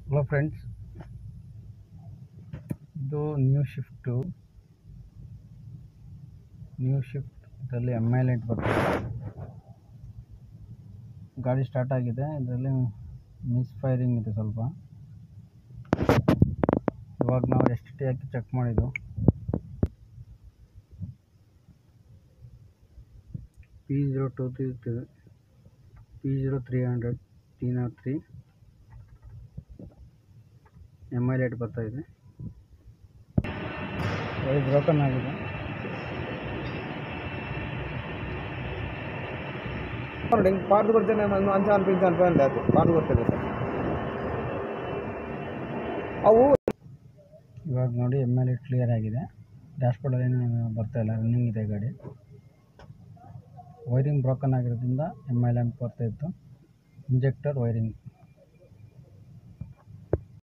hello friends ಇದು new shift new shift ಇದರಲ್ಲಿ M I light ಬರ್ತದೆ ಗಾಡಿ ಸ್ಟಾರ್ಟ್ ಆಗಿದೆ ಇದರಲ್ಲಿ ಮಿಸ್ ಫೈರಿಂಗ್ ಇದೆ ಸ್ವಲ್ಪ ಇವಾಗ ನಾವು ಎಸ್ ಟಿ ಹಾಕಿ ಚೆಕ್ ಮಾಡಿದ್ದು P zero two three P zero three hundred T naught three M I light ಬರ್ತಾ ಇದೆ ವೈರ್ ಬ್ರೋಕನ್ ಆಗಿದೆ ನೋಡಿ ಪಾರ್ದು ಕೊಡ್ತೇನೆ ಒಂದು ಅಂಚ ಅನ್ಪಿಂಚ ಅನ್ಪ ಅಂದೆ ಅದು ಪಾರ್ದು ಕೊಡ್ತೇನೆ ಸರ್ ಅವು ಇವಾಗ ನೋಡಿ ಎಮ್ ಎಲ್ ಲೈಟ್ ಕ್ಲಿಯರ್ ಆಗಿದೆ ಡ್ಯಾಶ್ಬೋರ್ಡಲ್ಲಿ ಏನು ಬರ್ತಾ ಇಲ್ಲ ರನ್ನಿಂಗ್ ಇದೆ ಗಾಡಿ ವೈರಿಂಗ್ ಬ್ರೋಕನ್ ಆಗಿರೋದ್ರಿಂದ ಎಮ್ ಐ ಲ್ಯಾಂಪ್ ಬರ್ತಾ ಇತ್ತು ಇಂಜೆಕ್ಟರ್ ವೈರಿಂಗ್